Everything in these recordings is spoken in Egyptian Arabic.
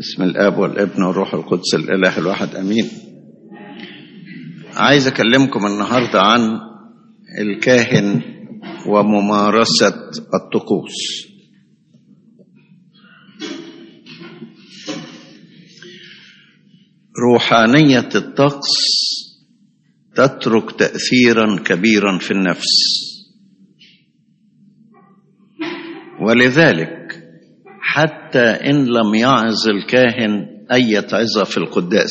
بسم الاب والابن والروح القدس الاله الواحد امين عايز اكلمكم النهارده عن الكاهن وممارسه الطقوس روحانيه الطقس تترك تاثيرا كبيرا في النفس ولذلك حتى ان لم يعظ الكاهن اي عظه في القداس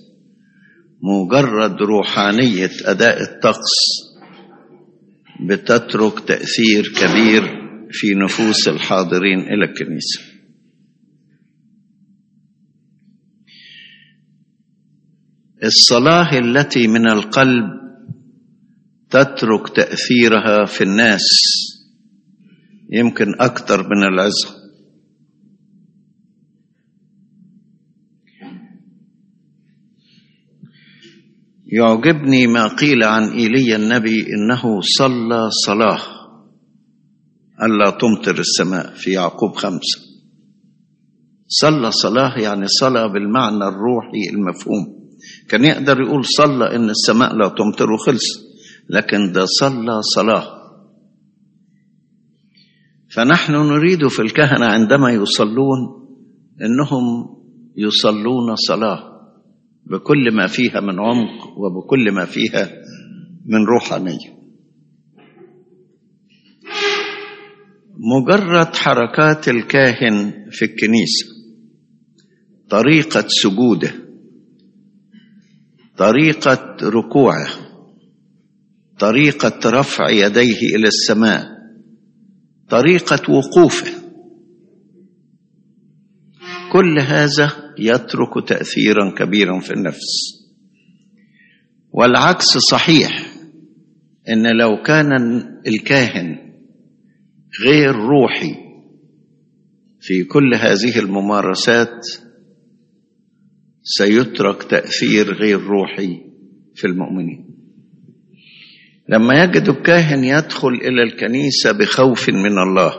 مجرد روحانيه اداء الطقس بتترك تاثير كبير في نفوس الحاضرين الى الكنيسه الصلاه التي من القلب تترك تاثيرها في الناس يمكن اكثر من العظه يعجبني ما قيل عن ايليا النبي انه صلى صلاه الا تمطر السماء في يعقوب خمسه صلى صلاه يعني صلى بالمعنى الروحي المفهوم كان يقدر يقول صلى ان السماء لا تمطر وخلص لكن ده صلى صلاه فنحن نريد في الكهنه عندما يصلون انهم يصلون صلاه بكل ما فيها من عمق وبكل ما فيها من روحانيه مجرد حركات الكاهن في الكنيسه طريقه سجوده طريقه ركوعه طريقه رفع يديه الى السماء طريقه وقوفه كل هذا يترك تاثيرا كبيرا في النفس والعكس صحيح ان لو كان الكاهن غير روحي في كل هذه الممارسات سيترك تاثير غير روحي في المؤمنين لما يجد الكاهن يدخل الى الكنيسه بخوف من الله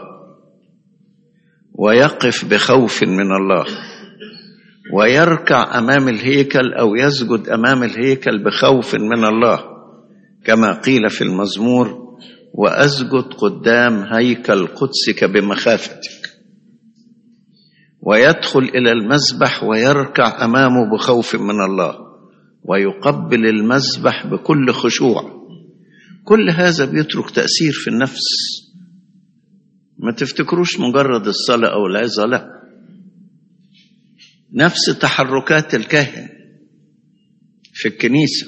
ويقف بخوف من الله ويركع امام الهيكل او يسجد امام الهيكل بخوف من الله كما قيل في المزمور واسجد قدام هيكل قدسك بمخافتك ويدخل الى المذبح ويركع امامه بخوف من الله ويقبل المذبح بكل خشوع كل هذا بيترك تاثير في النفس ما تفتكروش مجرد الصلاه او العظه لا نفس تحركات الكاهن في الكنيسه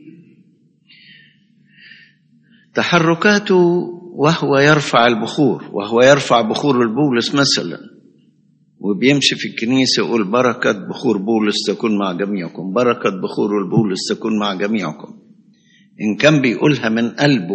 تحركاته وهو يرفع البخور وهو يرفع بخور البولس مثلا وبيمشي في الكنيسة يقول بركة بخور بولس تكون مع جميعكم بركة بخور البولس تكون مع جميعكم إن كان بيقولها من قلبه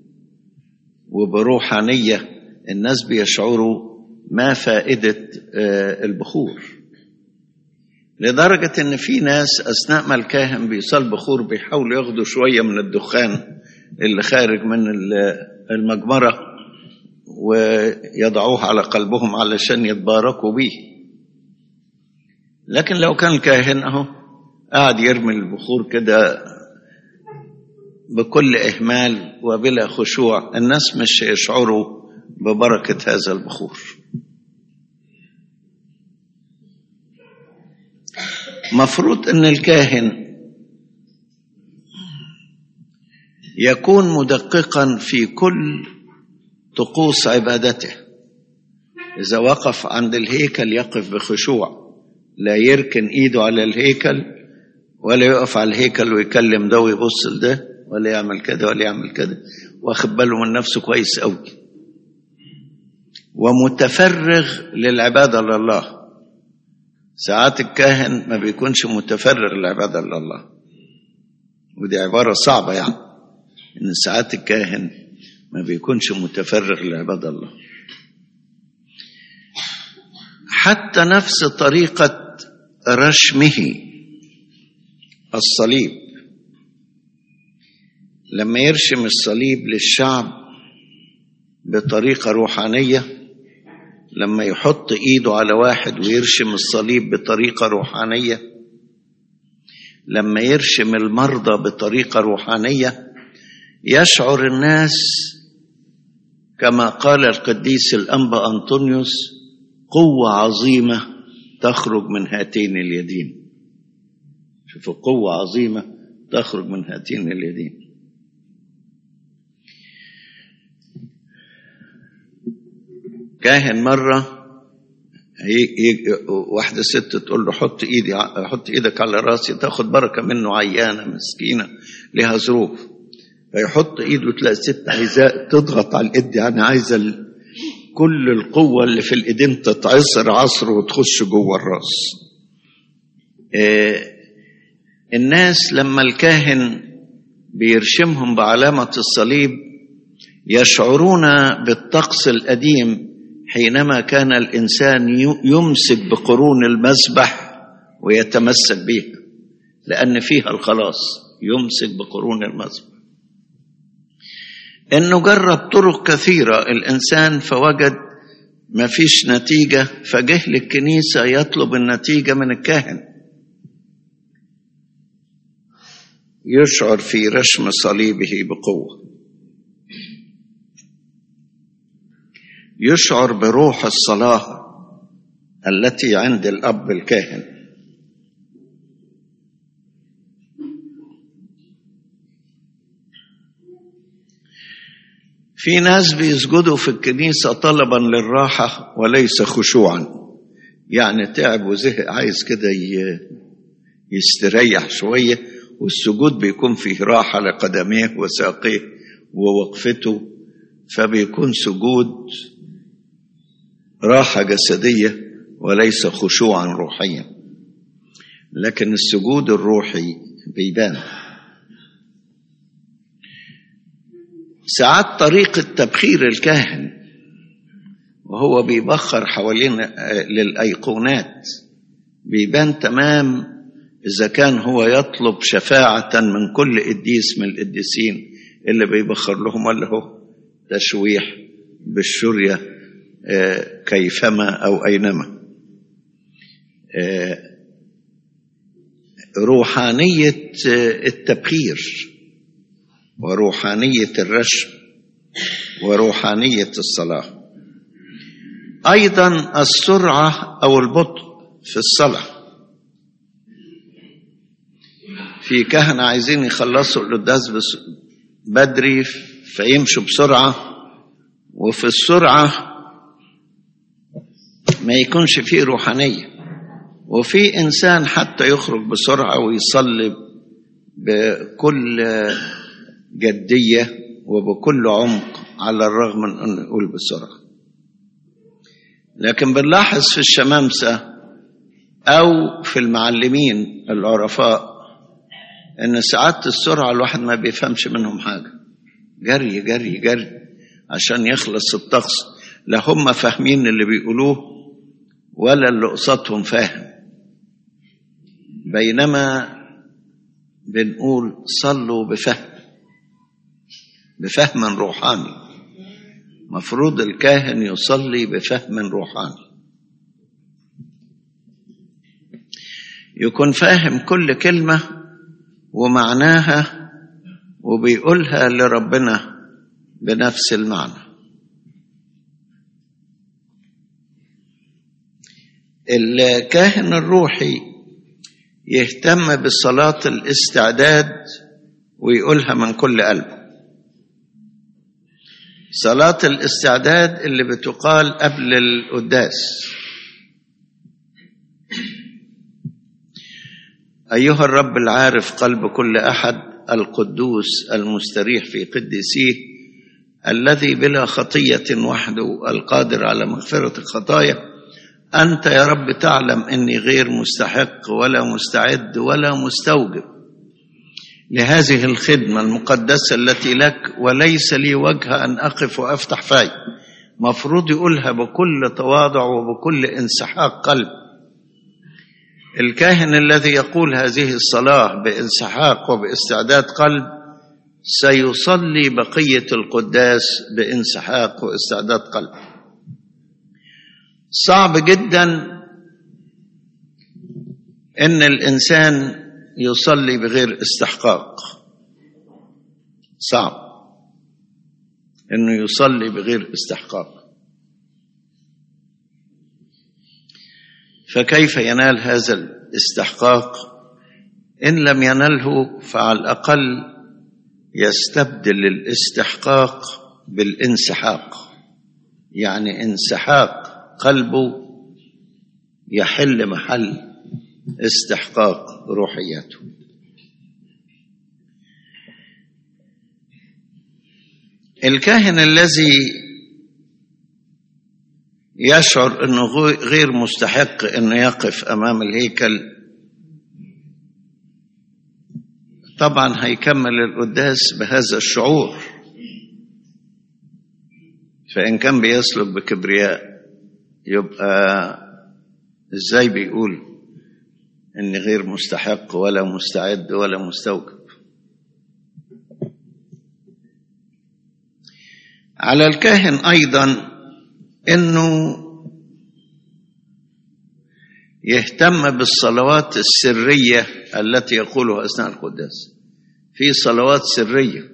وبروحانية الناس بيشعروا ما فائدة البخور لدرجة إن في ناس أثناء ما الكاهن بيصل بخور بيحاولوا ياخدوا شوية من الدخان اللي خارج من المجمرة ويضعوه على قلبهم علشان يتباركوا بيه لكن لو كان الكاهن أهو قاعد يرمي البخور كده بكل إهمال وبلا خشوع الناس مش يشعروا ببركة هذا البخور مفروض ان الكاهن يكون مدققا في كل طقوس عبادته اذا وقف عند الهيكل يقف بخشوع لا يركن ايده على الهيكل ولا يقف على الهيكل ويكلم ده ويبص لده ولا يعمل كده ولا يعمل كده واخد باله من نفسه كويس قوي ومتفرغ للعباده لله ساعات الكاهن ما بيكونش متفرغ للعباده لله ودي عباره صعبه يعني ان ساعات الكاهن ما بيكونش متفرغ لعباده الله حتى نفس طريقه رشمه الصليب لما يرشم الصليب للشعب بطريقه روحانيه لما يحط ايده على واحد ويرشم الصليب بطريقه روحانيه لما يرشم المرضى بطريقه روحانيه يشعر الناس كما قال القديس الانبا انطونيوس قوه عظيمه تخرج من هاتين اليدين شوفوا قوه عظيمه تخرج من هاتين اليدين كاهن مرة واحدة ست تقول له حط ايدي حط ايدك على راسي تاخد بركة منه عيانة مسكينة لها ظروف فيحط ايده تلاقي الست عايزة تضغط على الايد يعني عايزة كل القوة اللي في الايدين تتعصر عصر وتخش جوه الراس الناس لما الكاهن بيرشمهم بعلامة الصليب يشعرون بالطقس القديم حينما كان الانسان يمسك بقرون المسبح ويتمسك بها لان فيها الخلاص يمسك بقرون المسبح انه جرب طرق كثيره الانسان فوجد ما فيش نتيجه فجه للكنيسه يطلب النتيجه من الكاهن يشعر في رشم صليبه بقوه يشعر بروح الصلاه التي عند الاب الكاهن في ناس بيسجدوا في الكنيسه طلبا للراحه وليس خشوعا يعني تعب وزهق عايز كده يستريح شويه والسجود بيكون فيه راحه لقدميه وساقيه ووقفته فبيكون سجود راحة جسدية وليس خشوعا روحيا لكن السجود الروحي بيبان ساعات طريقة تبخير الكاهن وهو بيبخر حوالين للأيقونات بيبان تمام إذا كان هو يطلب شفاعة من كل قديس من القديسين اللي بيبخر لهم ولا هو تشويح بالشريه كيفما او اينما روحانيه التبخير وروحانيه الرشم وروحانيه الصلاه ايضا السرعه او البطء في الصلاه في كهنه عايزين يخلصوا القداس بدري فيمشوا بسرعه وفي السرعه ما يكونش فيه روحانية وفي إنسان حتى يخرج بسرعة ويصلي بكل جدية وبكل عمق على الرغم من أنه يقول بسرعة لكن بنلاحظ في الشمامسة أو في المعلمين العرفاء إن ساعات السرعة الواحد ما بيفهمش منهم حاجة جري جري جري عشان يخلص الطقس لا هم فاهمين اللي بيقولوه ولا اللي قصادهم فاهم بينما بنقول صلوا بفهم بفهم روحاني مفروض الكاهن يصلي بفهم روحاني يكون فاهم كل كلمة ومعناها وبيقولها لربنا بنفس المعنى الكاهن الروحي يهتم بصلاة الاستعداد ويقولها من كل قلبه صلاة الاستعداد اللي بتقال قبل القداس أيها الرب العارف قلب كل أحد القدوس المستريح في قدسيه الذي بلا خطية وحده القادر على مغفرة الخطايا أنت يا رب تعلم أني غير مستحق ولا مستعد ولا مستوجب لهذه الخدمة المقدسة التي لك وليس لي وجه أن أقف وأفتح فاي مفروض يقولها بكل تواضع وبكل انسحاق قلب الكاهن الذي يقول هذه الصلاة بانسحاق وباستعداد قلب سيصلي بقية القداس بانسحاق واستعداد قلب صعب جدا ان الانسان يصلي بغير استحقاق صعب انه يصلي بغير استحقاق فكيف ينال هذا الاستحقاق ان لم ينله فعلى الاقل يستبدل الاستحقاق بالانسحاق يعني انسحاق قلبه يحل محل استحقاق روحياته الكاهن الذي يشعر انه غير مستحق انه يقف امام الهيكل طبعا هيكمل القداس بهذا الشعور فان كان بيسلك بكبرياء يبقى ازاي بيقول اني غير مستحق ولا مستعد ولا مستوجب على الكاهن ايضا انه يهتم بالصلوات السريه التي يقولها اثناء القداس في صلوات سريه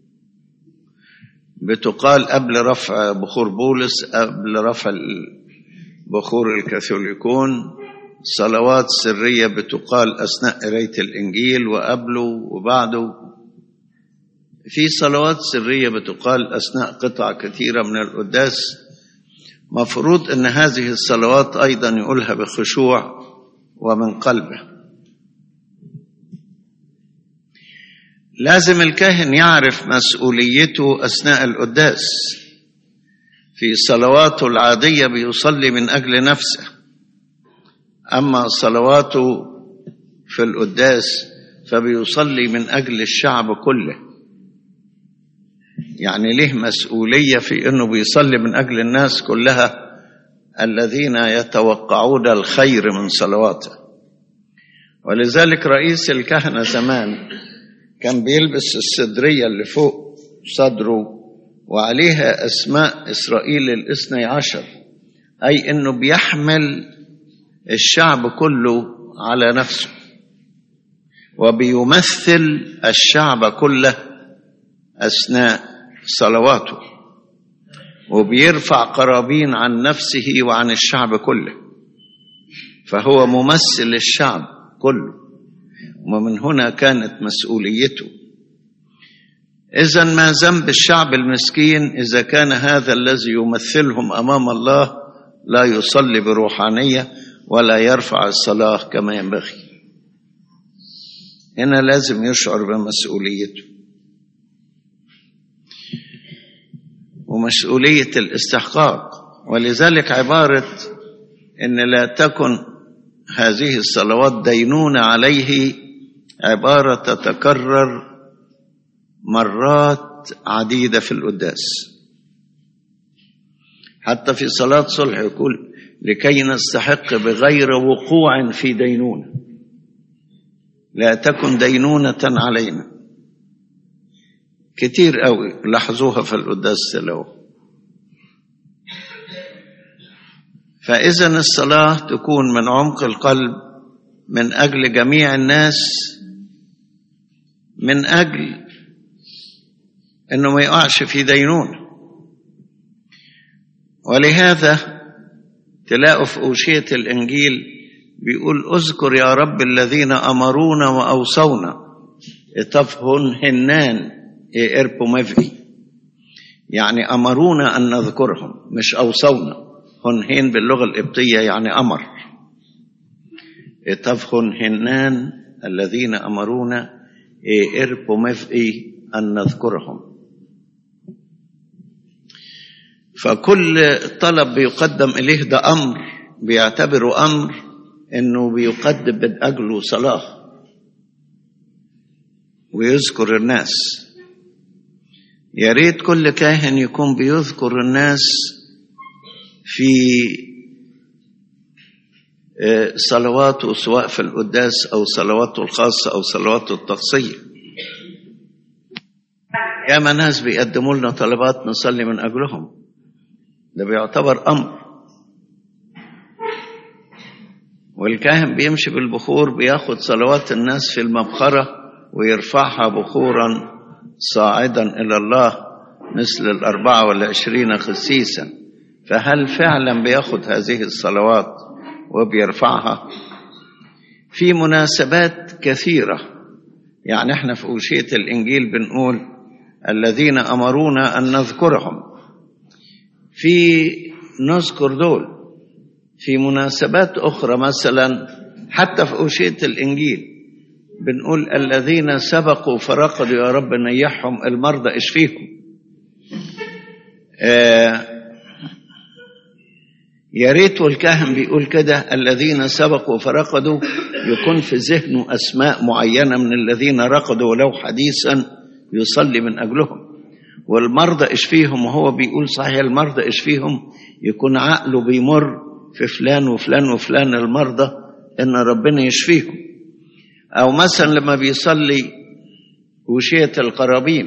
بتقال قبل رفع بخور بولس قبل رفع بخور الكاثوليكون صلوات سريه بتقال اثناء قرايه الانجيل وقبله وبعده في صلوات سريه بتقال اثناء قطع كثيره من القداس مفروض ان هذه الصلوات ايضا يقولها بخشوع ومن قلبه لازم الكاهن يعرف مسؤوليته اثناء القداس في صلواته العاديه بيصلي من اجل نفسه اما صلواته في القداس فبيصلي من اجل الشعب كله يعني له مسؤوليه في انه بيصلي من اجل الناس كلها الذين يتوقعون الخير من صلواته ولذلك رئيس الكهنه زمان كان بيلبس الصدريه اللي فوق صدره وعليها اسماء اسرائيل الاثني عشر اي انه بيحمل الشعب كله على نفسه وبيمثل الشعب كله اثناء صلواته وبيرفع قرابين عن نفسه وعن الشعب كله فهو ممثل الشعب كله ومن هنا كانت مسؤوليته اذا ما ذنب الشعب المسكين اذا كان هذا الذي يمثلهم امام الله لا يصلي بروحانيه ولا يرفع الصلاه كما ينبغي هنا لازم يشعر بمسؤوليته ومسؤوليه الاستحقاق ولذلك عباره ان لا تكن هذه الصلوات دينونه عليه عباره تتكرر مرات عديده في القداس حتى في صلاه صلح يقول لكي نستحق بغير وقوع في دينونه لا تكن دينونه علينا كتير قوي لاحظوها في القداس تلو فإذا الصلاة تكون من عمق القلب من أجل جميع الناس من أجل أنه ما يقعش في دينونة ولهذا تلاقوا في أوشية الإنجيل بيقول اذكر يا رب الذين أمرونا وأوصونا اتفهن هنان إيربو مفغي يعني أمرونا أن نذكرهم مش أوصونا هنهين باللغة القبطية يعني أمر اتفهن هنان الذين أمرونا إيربو مفغي أن نذكرهم فكل طلب بيقدم إليه ده أمر بيعتبره أمر إنه بيقدم من أجله صلاة ويذكر الناس يا ريت كل كاهن يكون بيذكر الناس في صلواته سواء في القداس او صلواته الخاصه او صلواته التخصيه ياما ناس بيقدموا لنا طلبات نصلي من اجلهم ده بيعتبر امر والكاهن بيمشي بالبخور بياخد صلوات الناس في المبخرة ويرفعها بخورا صاعدا إلى الله مثل الأربعة والعشرين خسيسا فهل فعلا بياخد هذه الصلوات وبيرفعها في مناسبات كثيرة يعني احنا في أوشية الإنجيل بنقول الذين أمرونا أن نذكرهم في نذكر دول في مناسبات أخرى مثلا حتى في أوشية الإنجيل بنقول الذين سبقوا فرقدوا يا رب نيحهم المرضى اشفيهم آه يا ريت والكاهن بيقول كده الذين سبقوا فرقدوا يكون في ذهنه اسماء معينه من الذين رقدوا ولو حديثا يصلي من اجلهم والمرضى اشفيهم وهو بيقول صحيح المرضى اشفيهم يكون عقله بيمر في فلان وفلان وفلان المرضى ان ربنا يشفيهم او مثلا لما بيصلي وشية القرابين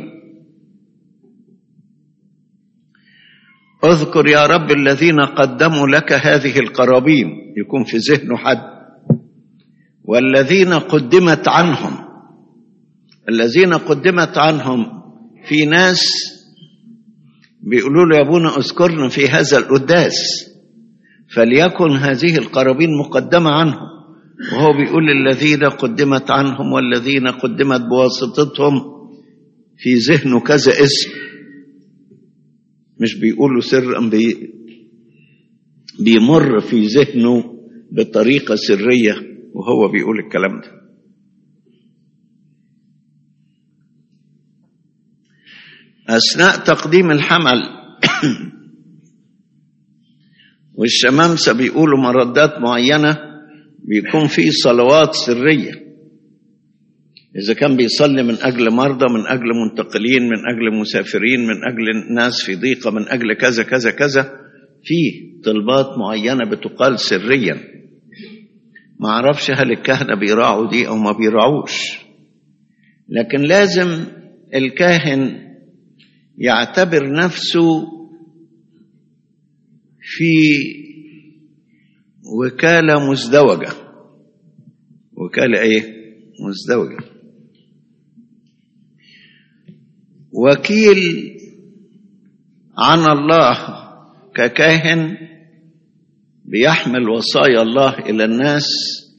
اذكر يا رب الذين قدموا لك هذه القرابين يكون في ذهنه حد والذين قدمت عنهم الذين قدمت عنهم في ناس بيقولوا له يا ابونا اذكرنا في هذا القداس فليكن هذه القرابين مقدمه عنهم وهو بيقول الذين قدمت عنهم والذين قدمت بواسطتهم في ذهنه كذا اسم مش بيقولوا سرا بي بيمر في ذهنه بطريقه سريه وهو بيقول الكلام ده اثناء تقديم الحمل والشمامسه بيقولوا مردات معينه بيكون في صلوات سريه اذا كان بيصلي من اجل مرضى من اجل منتقلين من اجل مسافرين من اجل ناس في ضيقه من اجل كذا كذا كذا في طلبات معينه بتقال سريا ما اعرفش هل الكهنه بيراعوا دي او ما بيراعوش لكن لازم الكاهن يعتبر نفسه في وكالة مزدوجة وكالة ايه مزدوجة وكيل عن الله ككاهن بيحمل وصايا الله إلى الناس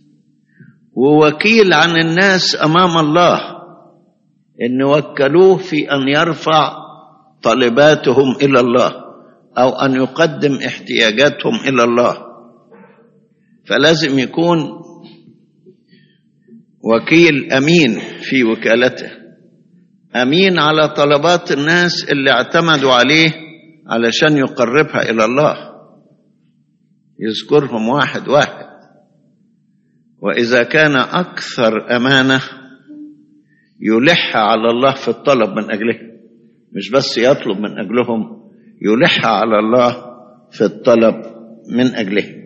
ووكيل عن الناس أمام الله إن وكلوه في أن يرفع طلباتهم إلى الله أو أن يقدم احتياجاتهم إلى الله فلازم يكون وكيل امين في وكالته امين على طلبات الناس اللي اعتمدوا عليه علشان يقربها الى الله يذكرهم واحد واحد واذا كان اكثر امانه يلح على الله في الطلب من اجلهم مش بس يطلب من اجلهم يلح على الله في الطلب من اجلهم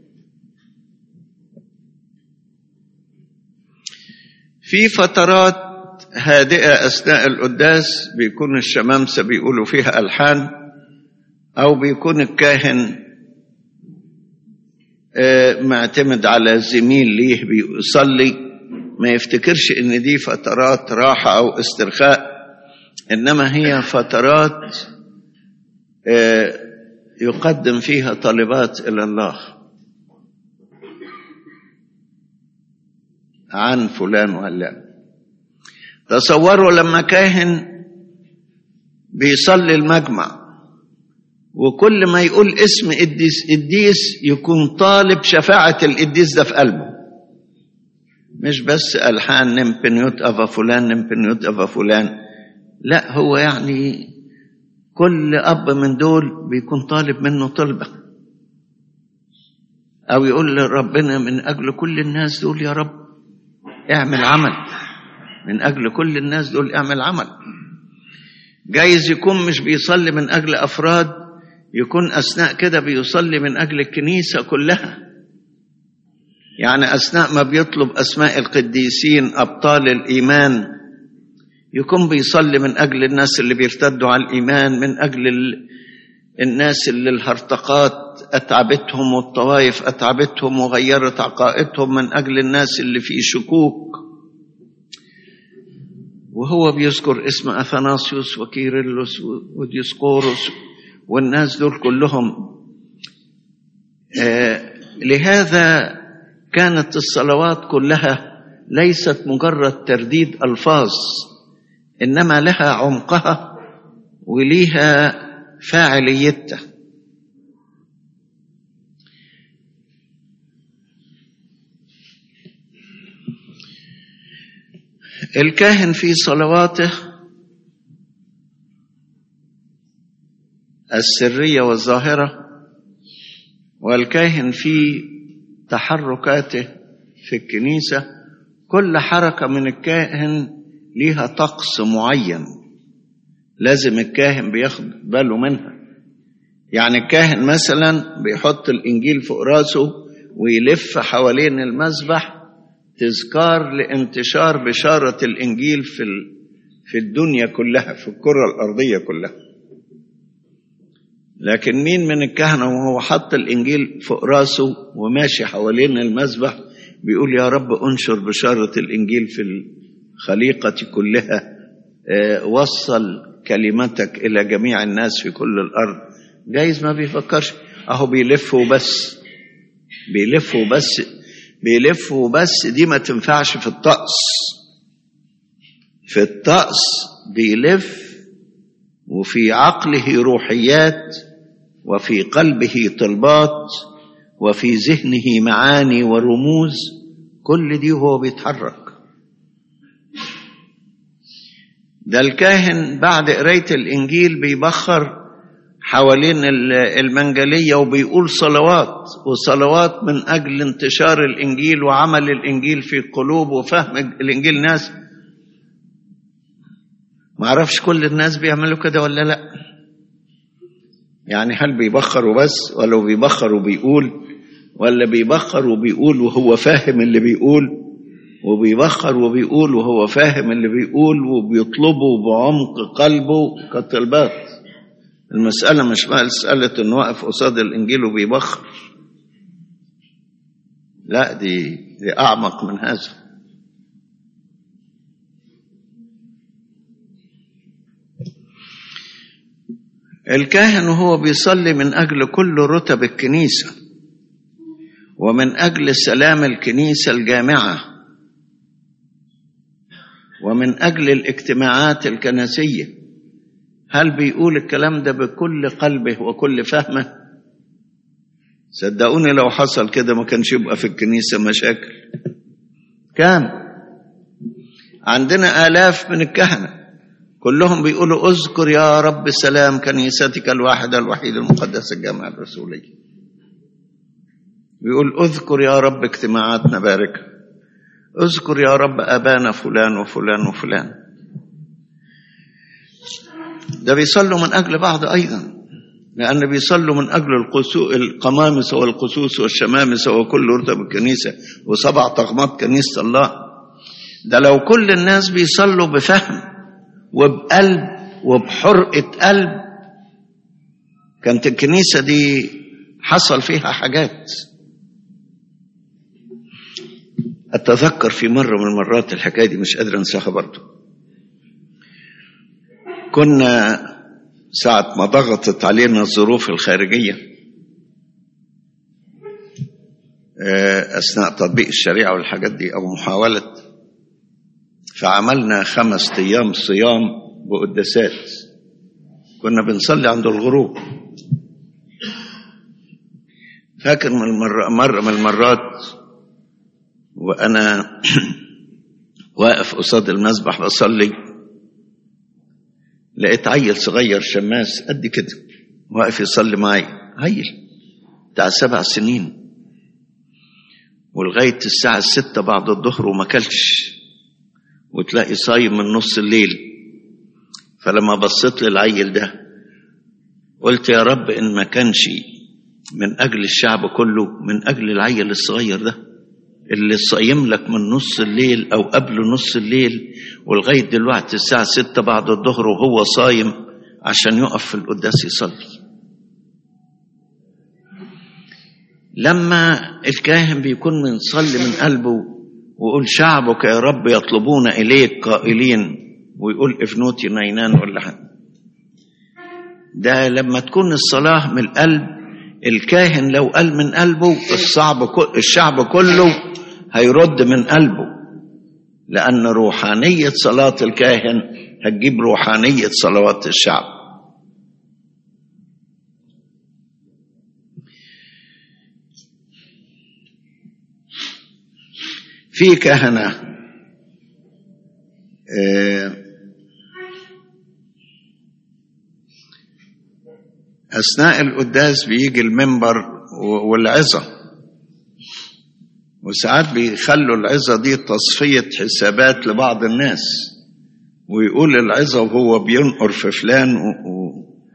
في فترات هادئة أثناء القداس بيكون الشمامسة بيقولوا فيها ألحان أو بيكون الكاهن معتمد على زميل ليه بيصلي ما يفتكرش إن دي فترات راحة أو استرخاء إنما هي فترات يقدم فيها طلبات إلى الله عن فلان وعلان تصوروا لما كاهن بيصلي المجمع وكل ما يقول اسم قديس قديس يكون طالب شفاعة القديس ده في قلبه مش بس ألحان نمبن يتأفى فلان نمبن يتأفى فلان لا هو يعني كل أب من دول بيكون طالب منه طلبة أو يقول لربنا من أجل كل الناس دول يا رب اعمل عمل من أجل كل الناس دول اعمل عمل جايز يكون مش بيصلي من أجل أفراد يكون أثناء كده بيصلي من أجل الكنيسة كلها يعني أثناء ما بيطلب أسماء القديسين أبطال الإيمان يكون بيصلي من أجل الناس اللي بيرتدوا على الإيمان من أجل الناس اللي الهرطقات اتعبتهم والطوائف اتعبتهم وغيرت عقائدهم من اجل الناس اللي في شكوك وهو بيذكر اسم اثناسيوس وكيرلس وديسقورس والناس دول كلهم آه لهذا كانت الصلوات كلها ليست مجرد ترديد الفاظ انما لها عمقها وليها فاعليتها الكاهن في صلواته السريه والظاهره والكاهن في تحركاته في الكنيسه كل حركه من الكاهن ليها طقس معين لازم الكاهن بياخد باله منها يعني الكاهن مثلا بيحط الانجيل فوق راسه ويلف حوالين المذبح تذكار لانتشار بشاره الانجيل في في الدنيا كلها في الكره الارضيه كلها لكن مين من الكهنه وهو حط الانجيل فوق راسه وماشي حوالين المذبح بيقول يا رب انشر بشاره الانجيل في الخليقه كلها وصل كلمتك الى جميع الناس في كل الارض جايز ما بيفكرش اهو بيلف وبس بيلف وبس بيلف وبس دي ما تنفعش في الطقس في الطقس بيلف وفي عقله روحيات وفي قلبه طلبات وفي ذهنه معاني ورموز كل دي هو بيتحرك ده الكاهن بعد قراية الإنجيل بيبخر حوالين المنجلية وبيقول صلوات وصلوات من أجل انتشار الإنجيل وعمل الإنجيل في قلوب وفهم الإنجيل ناس ما اعرفش كل الناس بيعملوا كده ولا لا يعني هل بيبخر وبس ولا بيبخر وبيقول ولا بيبخر وبيقول وهو فاهم اللي بيقول وبيبخر وبيقول وهو فاهم اللي بيقول وبيطلبه بعمق قلبه كالطلبات المسألة مش مسألة إنه واقف قصاد الإنجيل وبيبخر لا دي دي أعمق من هذا الكاهن وهو بيصلي من أجل كل رتب الكنيسة ومن أجل سلام الكنيسة الجامعة ومن أجل الاجتماعات الكنسية هل بيقول الكلام ده بكل قلبه وكل فهمه صدقوني لو حصل كده ما كانش يبقى في الكنيسة مشاكل كام عندنا آلاف من الكهنة كلهم بيقولوا اذكر يا رب سلام كنيستك الواحدة الوحيدة المقدسة الجامعة الرسولية بيقول اذكر يا رب اجتماعاتنا باركة اذكر يا رب أبانا فلان وفلان وفلان ده بيصلوا من أجل بعض أيضا لأن بيصلوا من أجل القسو القمامسة والقسوس والشمامسة وكل رتب الكنيسة وسبع طغمات كنيسة الله ده لو كل الناس بيصلوا بفهم وبقلب وبحرقة قلب كانت الكنيسة دي حصل فيها حاجات أتذكر في مرة من المرات الحكاية دي مش قادر أنساها برضه كنا ساعة ما ضغطت علينا الظروف الخارجية أثناء تطبيق الشريعة والحاجات دي أو محاولة فعملنا خمس أيام صيام بقداسات كنا بنصلي عند الغروب فاكر من المرة مرة من المرات وأنا واقف قصاد المسبح بصلي لقيت عيل صغير شماس قد كده واقف يصلي معي عيل بتاع سبع سنين ولغاية الساعة الستة بعد الظهر وما كلش وتلاقي صايم من نص الليل فلما بصيت للعيل ده قلت يا رب إن ما كانش من أجل الشعب كله من أجل العيل الصغير ده اللي صايم لك من نص الليل أو قبل نص الليل ولغاية دلوقتي الساعة ستة بعد الظهر وهو صايم عشان يقف في القداس يصلي لما الكاهن بيكون منصلي من قلبه ويقول شعبك يا رب يطلبون إليك قائلين ويقول افنوتي نينان ولا حاجة ده لما تكون الصلاة من القلب الكاهن لو قال من قلبه الصعب الشعب كله هيرد من قلبه لأن روحانية صلاة الكاهن هتجيب روحانية صلوات الشعب في كهنة أثناء القداس بيجي المنبر والعظة وساعات بيخلوا العظة دي تصفية حسابات لبعض الناس ويقول العظة وهو بينقر في فلان و...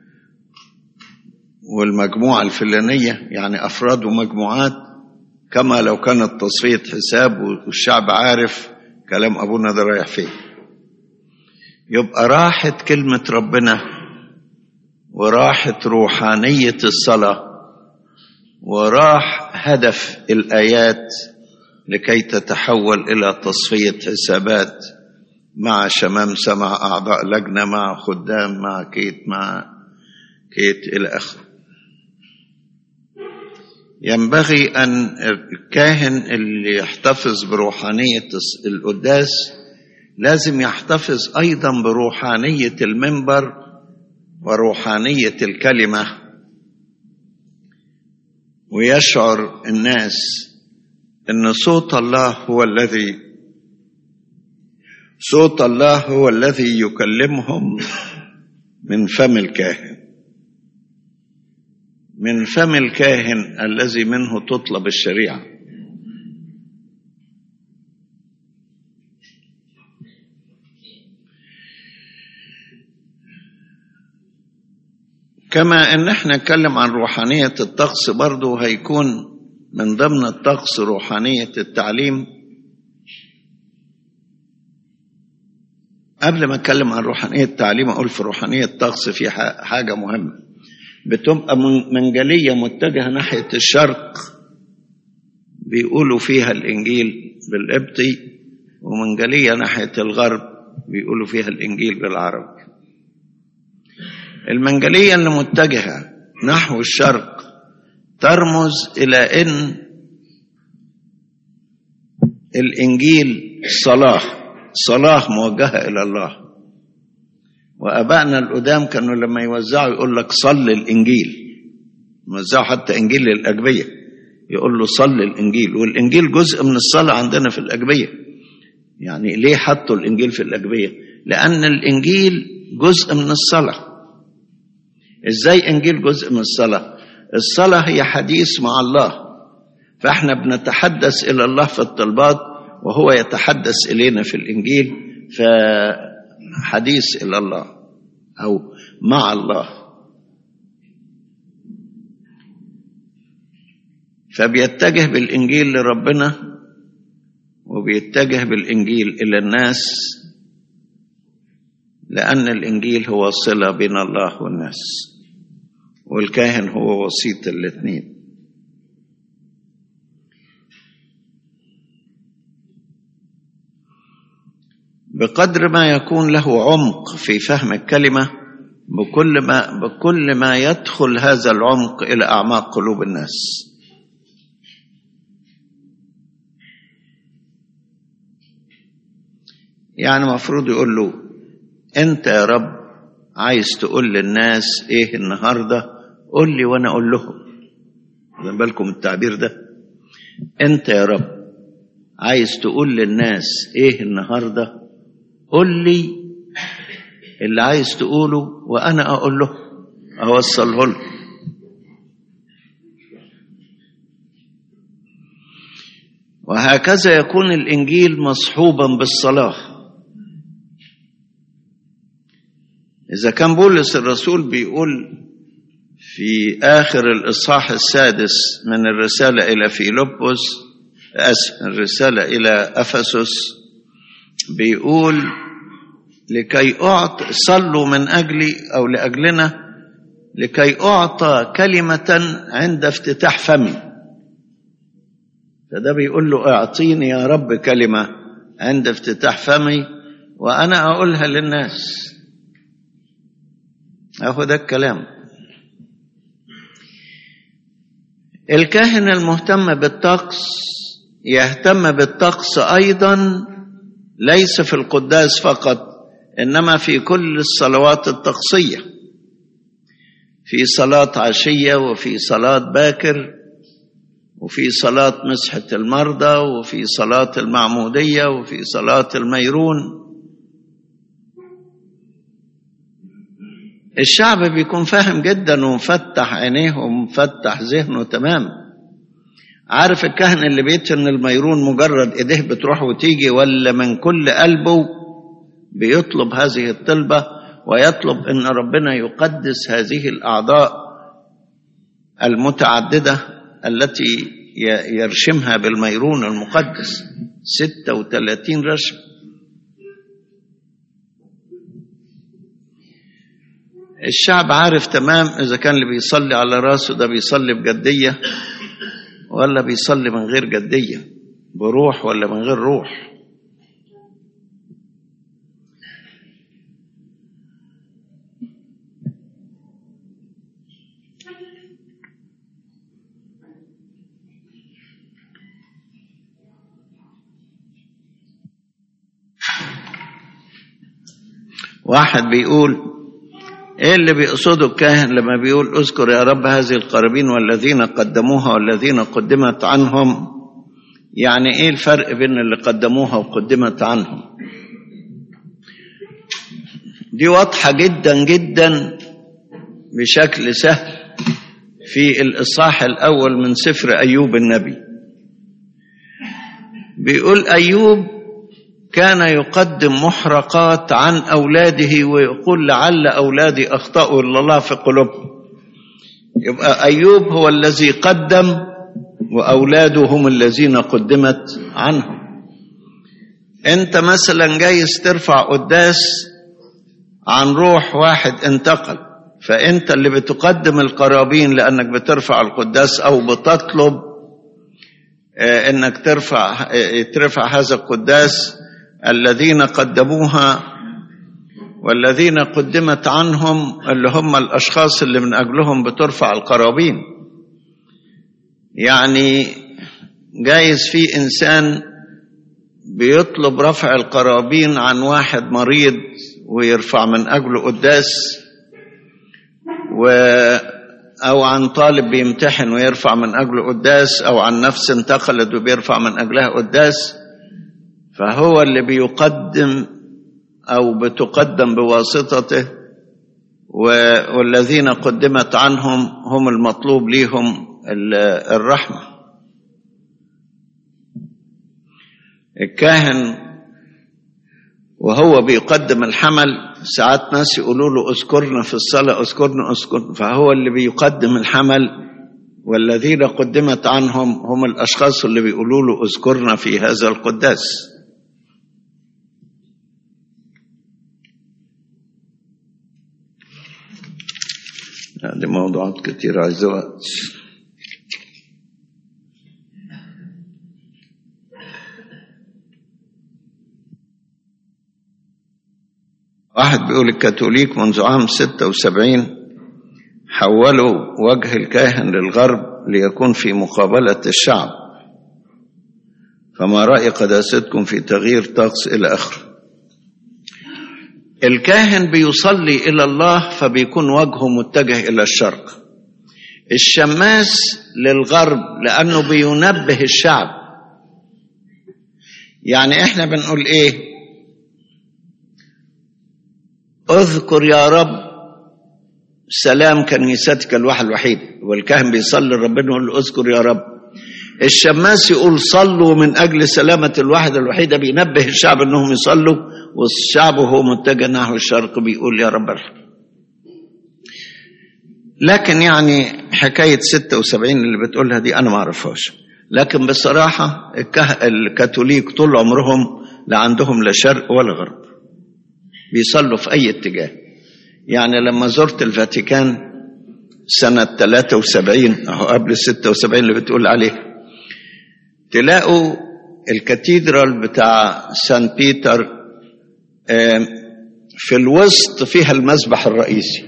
والمجموعة الفلانية يعني أفراد ومجموعات كما لو كانت تصفية حساب والشعب عارف كلام أبونا ده رايح فين يبقى راحت كلمة ربنا وراحت روحانية الصلاة وراح هدف الآيات لكي تتحول إلى تصفية حسابات مع شمامسة مع أعضاء لجنة مع خدام مع كيت مع كيت إلى آخره ينبغي أن الكاهن اللي يحتفظ بروحانية القداس لازم يحتفظ أيضا بروحانية المنبر وروحانية الكلمة ويشعر الناس ان صوت الله هو الذي صوت الله هو الذي يكلمهم من فم الكاهن من فم الكاهن الذي منه تطلب الشريعه كما ان احنا نتكلم عن روحانيه الطقس برضه هيكون من ضمن الطقس روحانيه التعليم قبل ما اتكلم عن روحانيه التعليم اقول في روحانيه الطقس في حاجه مهمه بتبقى منجليه متجهه ناحيه الشرق بيقولوا فيها الانجيل بالقبطي ومنجليه ناحيه الغرب بيقولوا فيها الانجيل بالعربي المنجليه اللي متجهه نحو الشرق ترمز الى ان الانجيل صلاه صلاه موجهه الى الله وابائنا القدام كانوا لما يوزعوا يقول لك صل الانجيل يوزعوا حتى انجيل للاجبيه يقول له صل الانجيل والانجيل جزء من الصلاه عندنا في الاجبيه يعني ليه حطوا الانجيل في الاجبيه لان الانجيل جزء من الصلاه ازاي انجيل جزء من الصلاه الصلاه هي حديث مع الله فاحنا بنتحدث الى الله في الطلبات وهو يتحدث الينا في الانجيل فحديث الى الله او مع الله فبيتجه بالانجيل لربنا وبيتجه بالانجيل الى الناس لان الانجيل هو صله بين الله والناس والكاهن هو وسيط الاثنين بقدر ما يكون له عمق في فهم الكلمه بكل ما بكل ما يدخل هذا العمق الى اعماق قلوب الناس يعني المفروض يقول له انت يا رب عايز تقول للناس ايه النهارده قول لي وانا اقول لهم واخدين بالكم التعبير ده انت يا رب عايز تقول للناس ايه النهارده قول لي اللي عايز تقوله وانا اقول له اوصله له وهكذا يكون الانجيل مصحوبا بالصلاه اذا كان بولس الرسول بيقول في اخر الاصحاح السادس من الرساله الى فيلبس اسف الرساله الى افسس بيقول لكي أعطى صلوا من أجلي أو لأجلنا لكي أعطى كلمة عند افتتاح فمي فده بيقول له اعطيني يا رب كلمة عند افتتاح فمي وأنا أقولها للناس أهو ده الكلام الكاهن المهتم بالطقس يهتم بالطقس أيضا ليس في القداس فقط إنما في كل الصلوات الطقسية في صلاة عشية وفي صلاة باكر وفي صلاة مسحة المرضى وفي صلاة المعمودية وفي صلاة الميرون الشعب بيكون فاهم جدا ومفتح عينيه ومفتح ذهنه تمام عارف الكهن اللي بيتن الميرون مجرد ايديه بتروح وتيجي ولا من كل قلبه بيطلب هذه الطلبة ويطلب ان ربنا يقدس هذه الاعضاء المتعددة التي يرشمها بالميرون المقدس 36 رشم الشعب عارف تمام اذا كان اللي بيصلي على راسه ده بيصلي بجديه ولا بيصلي من غير جديه بروح ولا من غير روح واحد بيقول ايه اللي بيقصده الكاهن لما بيقول اذكر يا رب هذه القرابين والذين قدموها والذين قدمت عنهم يعني ايه الفرق بين اللي قدموها وقدمت عنهم دي واضحة جدا جدا بشكل سهل في الإصحاح الأول من سفر أيوب النبي بيقول أيوب كان يقدم محرقات عن أولاده ويقول لعل أولادي أخطأوا إلا الله في قلوبهم يبقى أيوب هو الذي قدم وأولاده هم الذين قدمت عنهم أنت مثلا جايز ترفع قداس عن روح واحد انتقل فأنت اللي بتقدم القرابين لأنك بترفع القداس أو بتطلب انك ترفع ترفع هذا القداس الذين قدموها والذين قدمت عنهم اللي هم الاشخاص اللي من اجلهم بترفع القرابين يعني جايز في انسان بيطلب رفع القرابين عن واحد مريض ويرفع من اجله قداس و أو عن طالب بيمتحن ويرفع من أجله قداس أو عن نفس انتقلت وبيرفع من أجلها قداس فهو اللي بيقدم أو بتقدم بواسطته والذين قدمت عنهم هم المطلوب ليهم الرحمة الكاهن وهو بيقدم الحمل ساعات ناس يقولوا له اذكرنا في الصلاة اذكرنا اذكرنا فهو اللي بيقدم الحمل والذين قدمت عنهم هم الأشخاص اللي بيقولوا له اذكرنا في هذا القداس هذه موضوعات كتير عايزة وقت واحد بيقول الكاثوليك منذ عام 76 حولوا وجه الكاهن للغرب ليكون في مقابلة الشعب فما رأي قداستكم في تغيير طقس إلى آخره الكاهن بيصلي إلى الله فبيكون وجهه متجه إلى الشرق الشماس للغرب لأنه بينبه الشعب يعني احنا بنقول ايه اذكر يا رب سلام كنيستك الواحد الوحيد والكاهن بيصلي ربنا يقول له اذكر يا رب الشماس يقول صلوا من اجل سلامه الواحد الوحيده بينبه الشعب انهم يصلوا والشعب وهو متجه نحو الشرق بيقول يا رب ارحم لكن يعني حكايه 76 اللي بتقولها دي انا ما اعرفهاش لكن بصراحه الكاثوليك طول عمرهم لا عندهم لا شرق ولا غرب بيصلوا في أي اتجاه يعني لما زرت الفاتيكان سنة 73 أهو قبل 76 اللي بتقول عليه تلاقوا الكاتيدرال بتاع سان بيتر في الوسط فيها المسبح الرئيسي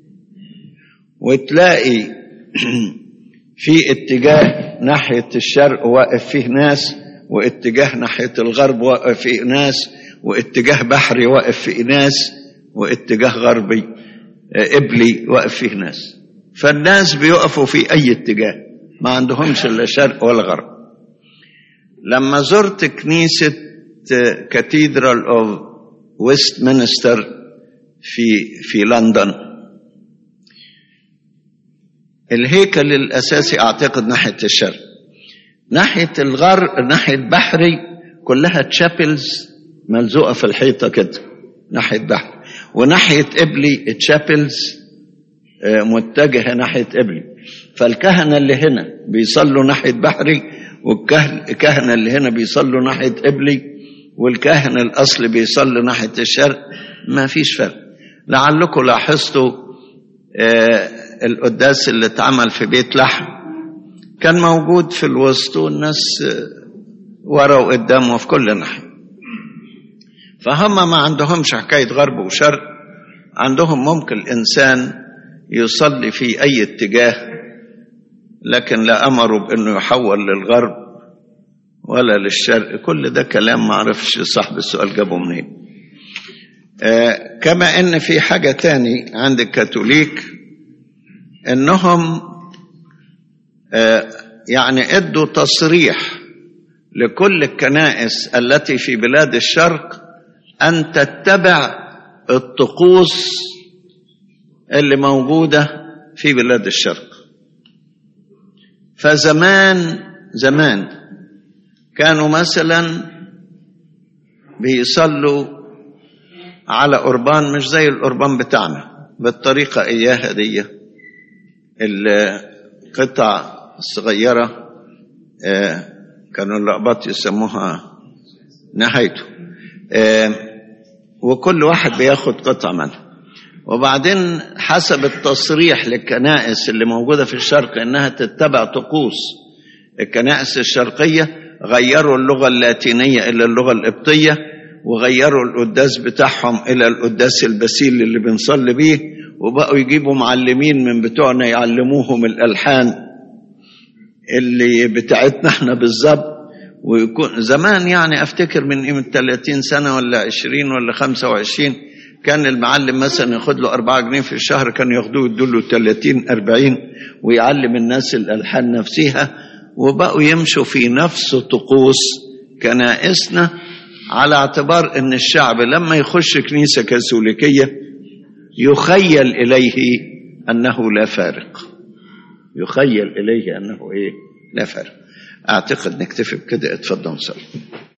وتلاقي في اتجاه ناحية الشرق واقف فيه ناس واتجاه ناحية الغرب واقف فيه ناس واتجاه بحري واقف فيه ناس واتجاه غربي قبلي واقف فيه ناس فالناس بيقفوا في أي اتجاه ما عندهمش إلا شرق ولا غرب لما زرت كنيسة كاتيدرال أوف ويست مينستر في في لندن الهيكل الأساسي أعتقد ناحية الشرق ناحية الغرب ناحية بحري كلها تشابلز ملزوقة في الحيطة كده ناحية بحر وناحية قبلي تشابلز متجهة ناحية قبلي فالكهنة اللي هنا بيصلوا ناحية بحري والكهنة اللي هنا بيصلوا ناحية قبلي والكاهن الأصلي بيصلي ناحية الشرق ما فيش فرق لعلكم لاحظتوا آه القداس اللي اتعمل في بيت لحم كان موجود في الوسط والناس آه ورا وقدام وفي كل ناحية فهم ما عندهمش حكاية غرب وشرق عندهم ممكن الإنسان يصلي في أي اتجاه لكن لا أمروا بأنه يحول للغرب ولا للشرق كل ده كلام ما عرفش صاحب السؤال جابه منين آه كما ان في حاجة تاني عند الكاثوليك انهم آه يعني ادوا تصريح لكل الكنائس التي في بلاد الشرق ان تتبع الطقوس اللي موجودة في بلاد الشرق فزمان زمان كانوا مثلا بيصلوا على قربان مش زي القربان بتاعنا بالطريقة إياها دي القطع الصغيرة كانوا اللقبات يسموها نهايته وكل واحد بياخد قطعة منها وبعدين حسب التصريح للكنائس اللي موجودة في الشرق إنها تتبع طقوس الكنائس الشرقية غيروا اللغة اللاتينية إلى اللغة القبطية وغيروا القداس بتاعهم إلى القداس البسيل اللي بنصلي بيه وبقوا يجيبوا معلمين من بتوعنا يعلموهم الألحان اللي بتاعتنا احنا بالظبط ويكون زمان يعني افتكر من قيمة 30 سنة ولا 20 ولا 25 كان المعلم مثلا ياخد له 4 جنيه في الشهر كان ياخدوه يدوا له 30 40 ويعلم الناس الالحان نفسها وبقوا يمشوا في نفس طقوس كنائسنا على اعتبار ان الشعب لما يخش كنيسه كاثوليكيه يخيل اليه انه لا فارق يخيل اليه انه ايه لا فارق اعتقد نكتفي بكده اتفضل صلي